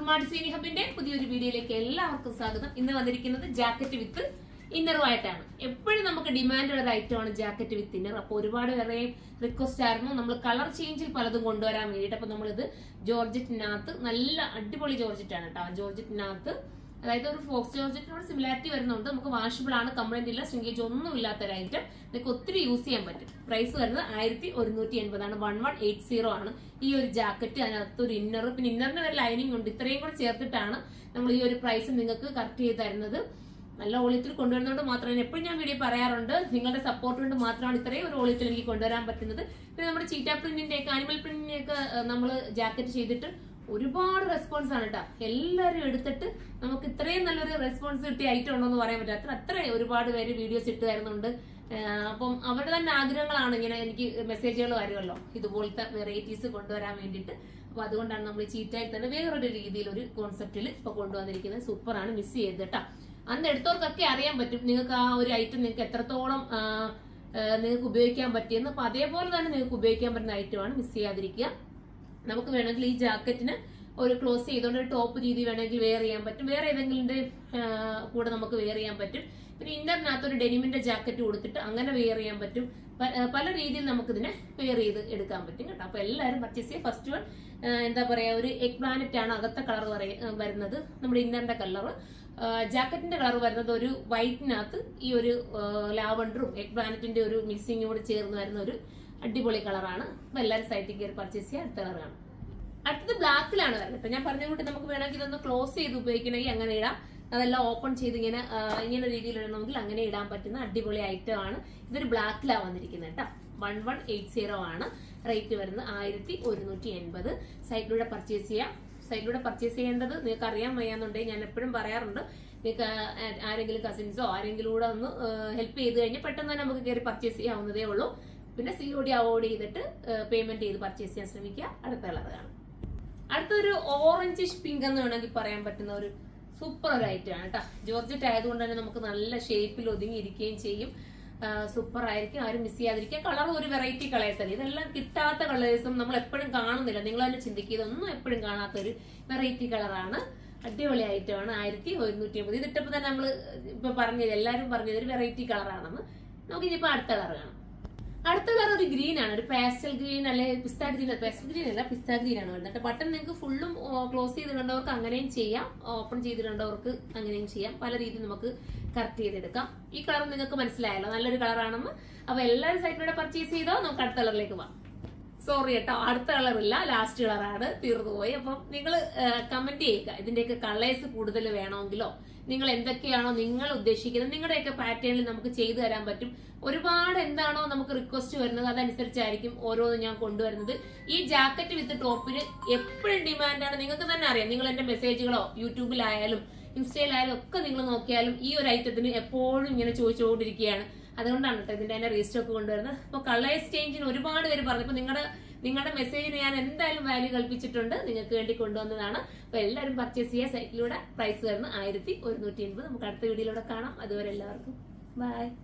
smart സീനി ഹബിന്റെ പുതിയൊരു വീഡിയോയിലേക്ക് എല്ലാവർക്കും സ്വാഗതം ഇന്ന് വന്നിരിക്കുന്നത് ജാക്കറ്റ് വിത്ത് ഇന്നറുമായിട്ടാണ് എപ്പോഴും നമുക്ക് ഡിമാൻഡ് ഉള്ള ഒരു ഐറ്റമാണ് ജാക്കറ്റ് വിത്ത് ഇന്നർ അപ്പോൾ ഒരുപാട് പേരെ റിക്വസ്റ്റ് ആയിരുന്നു നമ്മൾ കളർ ചേഞ്ചിൽ പലതും കൊണ്ടുവരാൻ വേണ്ടിയിട്ട് അപ്പോൾ നമ്മളിത് ജോർജറ്റിനകത്ത് നല്ല അടിപൊളി ജോർജറ്റാണ് കേട്ടോ ജോർജറ്റിനകത്ത് അതായത് ഒരു ഫോക്സ് ജോർജറ്റിനോട് സിമിലാരിറ്റി വരുന്നുണ്ട് നമുക്ക് വാഷബിൾ ആണ് കംപ്ലൈന്റ് ഇല്ല സ്ട്രിങ്കേജ് ഒന്നും ഇല്ലാത്ത ഒരു ഐറ്റം നിങ്ങൾക്ക് ഒത്തിരി യൂസ് ചെയ്യാൻ പറ്റും പ്രൈസ് വരുന്നത് ആയിരത്തി ഒരുന്നൂറ്റി എൺപതാണ് വൺ വൺ എയ്റ്റ് സീറോ ആണ് ഈ ഒരു ജാക്കറ്റ് അതിനകത്ത് ഒരു ഇന്നർ പിന്നെ ഇന്നറിന് വരെ ലൈനിങ് ഉണ്ട് ഇത്രയും കൂടെ ചേർത്തിട്ടാണ് നമ്മൾ ഈ ഒരു പ്രൈസ് നിങ്ങൾക്ക് കറക്റ്റ് ചെയ്ത് തരുന്നത് നല്ല ഓളിയത്തിൽ കൊണ്ടുവരുന്നതുകൊണ്ട് മാത്രമേ എപ്പോഴും ഞാൻ വീഡിയോ പറയാറുണ്ട് നിങ്ങളുടെ സപ്പോർട്ട് കൊണ്ട് മാത്രമാണ് ഇത്രയും ഒരു ഓളിയത്തിൽ എനിക്ക് കൊണ്ടുവരാൻ പറ്റുന്നത് പിന്നെ നമ്മുടെ ചീറ്റ പ്രിന്റിന്റെ ഒക്കെ ആനിമൽ പ്രിന്റിന്റെ ഒക്കെ നമ്മൾ ജാക്കറ്റ് ചെയ്തിട്ട് ഒരുപാട് റെസ്പോൺസ് ആണ് കേട്ടോ എല്ലാവരും എടുത്തിട്ട് നമുക്ക് ഇത്രയും നല്ലൊരു റെസ്പോൺസ് കിട്ടിയ ഐറ്റം ഉണ്ടോ എന്ന് പറയാൻ പറ്റാത്ത അത്ര ഒരുപാട് പേര് വീഡിയോസ് ഇട്ട് തരുന്നുണ്ട് ആഹ് അപ്പം അവരുടെ തന്നെ ആഗ്രഹങ്ങളാണ് ഇങ്ങനെ എനിക്ക് മെസ്സേജുകൾ വരുമല്ലോ ഇതുപോലത്തെ വെറൈറ്റീസ് കൊണ്ടുവരാൻ വേണ്ടിയിട്ട് അപ്പൊ അതുകൊണ്ടാണ് നമ്മൾ ചീറ്റായി തന്നെ വേറൊരു രീതിയിൽ ഒരു കോൺസെപ്റ്റിൽ ഇപ്പൊ കൊണ്ടുവന്നിരിക്കുന്നത് സൂപ്പറാണ് മിസ് ചെയ്ത് കേട്ടോ അന്ന് എടുത്തവർക്കൊക്കെ അറിയാൻ പറ്റും നിങ്ങൾക്ക് ആ ഒരു ഐറ്റം നിങ്ങൾക്ക് എത്രത്തോളം ആഹ്, ആഹ് നിങ്ങൾക്ക് ഉപയോഗിക്കാൻ പറ്റിയെന്ന് അപ്പൊ അതേപോലെ തന്നെ നിങ്ങൾക്ക് ഉപയോഗിക്കാൻ പറ്റുന്ന ഐറ്റമാണ് മിസ് ചെയ്യാതിരിക്കുക നമുക്ക് വേണമെങ്കിൽ ഈ ജാക്കറ്റിന് ഒരു ക്ലോസ് ചെയ്തുകൊണ്ട് ഒരു ടോപ്പ് രീതി വേണമെങ്കിൽ വെയർ ചെയ്യാൻ പറ്റും വേറെ ഏതെങ്കിലും കൂടെ നമുക്ക് വെയർ ചെയ്യാൻ പറ്റും പിന്നെ ഇന്നറിനകത്ത് ഒരു ഡെനിമിന്റെ ജാക്കറ്റ് കൊടുത്തിട്ട് അങ്ങനെ വെയർ ചെയ്യാൻ പറ്റും പ- ആ, പല രീതിയിൽ നമുക്കിതിനെ വെയർ ചെയ്ത് എടുക്കാൻ പറ്റും കേട്ടോ അപ്പൊ എല്ലാവരും പർച്ചേസ് ചെയ്യുക ഫസ്റ്റ് വൺ എന്താ പറയാ ഒരു എഗ് പ്ലാനറ്റ് ആണ് അകത്തെ കളർ വരുന്നത് നമ്മുടെ ഇന്നറിന്റെ കളർ ജാക്കറ്റിന്റെ കളർ വരുന്നത് ഒരു വൈറ്റിനകത്ത് ഈ ഒരു ലാവണ്ടറും എഗ് പ്ലാനറ്റിന്റെ ഒരു മിക്സിംഗ് കൂടെ ചേർന്ന് വരുന്ന ഒരു അടിപൊളി കളറാണ് അപ്പൊ എല്ലാവരും സൈറ്റിൽ കയറി പർച്ചേസ് ചെയ്യുക അടുത്ത കളറാണ് അടുത്തത് ബ്ലാക്കിലാണ് വരുന്നത് ഇപ്പൊ ഞാൻ പറഞ്ഞ കൂട്ടി നമുക്ക് വേണമെങ്കിൽ ഇതൊന്ന് ക്ലോസ് ചെയ്ത് ഉപയോഗിക്കണമെങ്കിൽ അങ്ങനെ ഇടാം അതെല്ലാം ഓപ്പൺ ചെയ്ത് ഇങ്ങനെ ആ, ഇങ്ങനെ രീതിയിൽ ഇടണമെങ്കിൽ അങ്ങനെ ഇടാൻ പറ്റുന്ന അടിപൊളി ഐറ്റം ആണ് ഇതൊരു ബ്ലാക്കിലാണ് വന്നിരിക്കുന്നത് കേട്ടോ വൺ വൺ എയ്റ്റ് സീറോ ആണ് റേറ്റ് വരുന്നത് ആയിരത്തി ഒരുന്നൂറ്റി എൺപത് സൈറ്റിലൂടെ പർച്ചേസ് ചെയ്യാം സൈറ്റിലൂടെ പർച്ചേസ് ചെയ്യേണ്ടത് നിങ്ങൾക്ക് അറിയാൻ വയ്യാന്നുണ്ടെങ്കിൽ ഞാൻ എപ്പോഴും പറയാറുണ്ട് നിങ്ങൾക്ക് ആ- ആരെങ്കിലും കസിൻസോ ആരെങ്കിലും കൂടെ ഒന്ന് ഹെൽപ്പ് ചെയ്ത് കഴിഞ്ഞാൽ പെട്ടെന്ന് തന്നെ നമുക്ക് കയറി പർച്ചേസ് ചെയ്യാവുന്നതേ ഉള്ളൂ പിന്നെ സി ഒ ഡി അവോയ്ഡ് ചെയ്തിട്ട് പേയ്മെന്റ് ചെയ്ത് പർച്ചേസ് ചെയ്യാൻ ശ്രമിക്കുക അടുത്ത കളർ കാണാം അടുത്തൊരു ഓറഞ്ചിഷ് പിങ്ക് എന്ന് വേണമെങ്കിൽ പറയാൻ പറ്റുന്ന ഒരു സൂപ്പർ ഒരു ഐറ്റം ആണ് കേട്ടോ ജോർജറ്റ് ആയതുകൊണ്ട് തന്നെ നമുക്ക് നല്ല ഷേപ്പിൽ ഒതുങ്ങിയിരിക്കുകയും ചെയ്യും സൂപ്പർ ആയിരിക്കും ആരും മിസ് ചെയ്യാതിരിക്കുക കളർ ഒരു വെറൈറ്റി കളേഴ്സ് അല്ലേ ഇതെല്ലാം കിട്ടാത്ത കളേഴ്സും നമ്മൾ എപ്പോഴും കാണുന്നില്ല നിങ്ങൾ തന്നെ ചിന്തിക്കുക ഇതൊന്നും എപ്പോഴും കാണാത്ത ഒരു വെറൈറ്റി കളറാണ് അടിപൊളി ഐറ്റം ആണ് ആയിരത്തി ഒരുന്നൂറ്റി അമ്പത് ഇതിട്ടപ്പോ തന്നെ നമ്മൾ ഇപ്പൊ പറഞ്ഞത് എല്ലാരും പറഞ്ഞത് ഒരു വെറൈറ്റി കളറാണെന്ന് നമുക്ക് ഇനിയിപ്പോ അടുത്ത കളർ കാണാം അടുത്ത കളർ ഒരു ഗ്രീൻ ആണ് ഒരു പാസ്റ്റൽ ഗ്രീൻ അല്ലെ പിസ്ത ഗ്രീൻ പാസ്റ്റൽ ഗ്രീൻ അല്ല പിസ്ത ഗ്രീൻ ആണ് വരുന്നത് ബട്ടൺ നിങ്ങൾക്ക് ഫുള്ളും ക്ലോസ് ചെയ്ത് കണ്ടവർക്ക് അങ്ങനെയും ചെയ്യാം ഓപ്പൺ ചെയ്ത് കണ്ടവർക്ക് അങ്ങനെയും ചെയ്യാം പല രീതിയിൽ നമുക്ക് കറക്റ്റ് ചെയ്തെടുക്കാം ഈ കളർ നിങ്ങൾക്ക് മനസ്സിലായല്ലോ നല്ലൊരു കളറാണെന്ന് അപ്പൊ എല്ലാവരും സൈറ്റിലൂടെ പർച്ചേസ് ചെയ്തോ നമുക്ക് അടുത്ത കളറിലേക്ക് പോവാം സോറി കേട്ടോ അടുത്ത കളർ ഇല്ല ലാസ്റ്റ് കളറാണ് തീർന്നുപോയി അപ്പം നിങ്ങൾ കമന്റ് ചെയ്യുക ഇതിന്റെയൊക്കെ കളേഴ്സ് കൂടുതൽ വേണമെങ്കിലോ നിങ്ങൾ എന്തൊക്കെയാണോ നിങ്ങൾ ഉദ്ദേശിക്കുന്നത് നിങ്ങളുടെയൊക്കെ പാറ്റേണിൽ നമുക്ക് ചെയ്തു തരാൻ പറ്റും ഒരുപാട് എന്താണോ നമുക്ക് റിക്വസ്റ്റ് വരുന്നത് അതനുസരിച്ചായിരിക്കും ഓരോന്നും ഞാൻ കൊണ്ടുവരുന്നത് ഈ ജാക്കറ്റ് വിത്ത് ടോപ്പിന് എപ്പോഴും ഡിമാൻഡാണ് നിങ്ങൾക്ക് തന്നെ അറിയാം നിങ്ങൾ എന്റെ മെസ്സേജുകളോ യൂട്യൂബിലായാലും ഇൻസ്റ്റയിലായാലും ഒക്കെ നിങ്ങൾ നോക്കിയാലും ഈ ഒരു ഐറ്റത്തിന് എപ്പോഴും ഇങ്ങനെ ചോദിച്ചുകൊണ്ടിരിക്കുകയാണ് അതുകൊണ്ടാണ് കേട്ടോ ഇതിന്റെ തന്നെ റീസ്റ്റോക്ക് കൊണ്ടുവരുന്നത് അപ്പൊ കളേഴ്സ് ചേഞ്ചിന് ഒരുപാട് പേര് പറഞ്ഞു ഇപ്പൊ നിങ്ങളുടെ നിങ്ങളുടെ മെസ്സേജിന് ഞാൻ എന്തായാലും വാല്യൂ കൽപ്പിച്ചിട്ടുണ്ട് നിങ്ങൾക്ക് വേണ്ടി കൊണ്ടുവന്നതാണ് അപ്പൊ എല്ലാവരും പർച്ചേസ് ചെയ്യുക സൈറ്റിലൂടെ പ്രൈസ് വരുന്നത് ആയിരത്തി ഒരുന്നൂറ്റി എൺപത് നമുക്ക് അടുത്ത വീഡിയോയിലൂടെ കാണാം അതുവരെ എല്ലാവർക്കും ബൈ